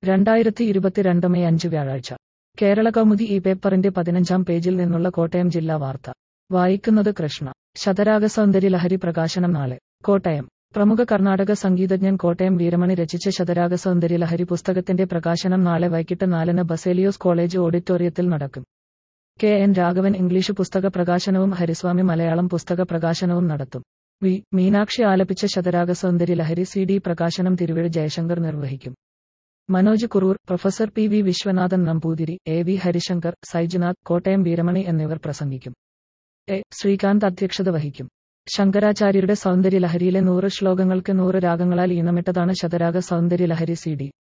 രണ്ടായിരത്തി ഇരുപത്തിരണ്ട് മെയ് അഞ്ച് വ്യാഴാഴ്ച കേരള കൗമുദി ഈ പേപ്പറിന്റെ പതിനഞ്ചാം പേജിൽ നിന്നുള്ള കോട്ടയം ജില്ലാ വാർത്ത വായിക്കുന്നത് കൃഷ്ണ ശതരാഗ സൗന്ദര്യ ലഹരി പ്രകാശനം നാളെ കോട്ടയം പ്രമുഖ കർണാടക സംഗീതജ്ഞൻ കോട്ടയം വീരമണി രചിച്ച ശതരാഗ സൗന്ദര്യ ലഹരി പുസ്തകത്തിന്റെ പ്രകാശനം നാളെ വൈകിട്ട് നാലിന് ബസേലിയോസ് കോളേജ് ഓഡിറ്റോറിയത്തിൽ നടക്കും കെ എൻ രാഘവൻ ഇംഗ്ലീഷ് പുസ്തക പ്രകാശനവും ഹരിസ്വാമി മലയാളം പുസ്തക പ്രകാശനവും നടത്തും വി മീനാക്ഷി ആലപിച്ച ശതരാഗ സൗന്ദര്യ ലഹരി സി ഡി പ്രകാശനം തിരുവിഴ ജയശങ്കർ നിർവഹിക്കും Manoj Kurur professor P V Viswanathan Namboothiri A V Harishankar Saijunath Kottayam Veeramani എന്നിവർ പ്രസംഗിക്കും എ ശ്രീകാന്ത് അധ്യക്ഷത വഹിക്കും ശങ്കരാചാര്യരുടെ സൗന്ദര്യ ലഹരിയിലെ നൂറ് ശ്ലോകങ്ങൾക്ക് നൂറ് രാഗങ്ങളാൽ ഈണമിട്ടതാണ് ശതരാഗ സൗന്ദര്യ ലഹരി സി ഡി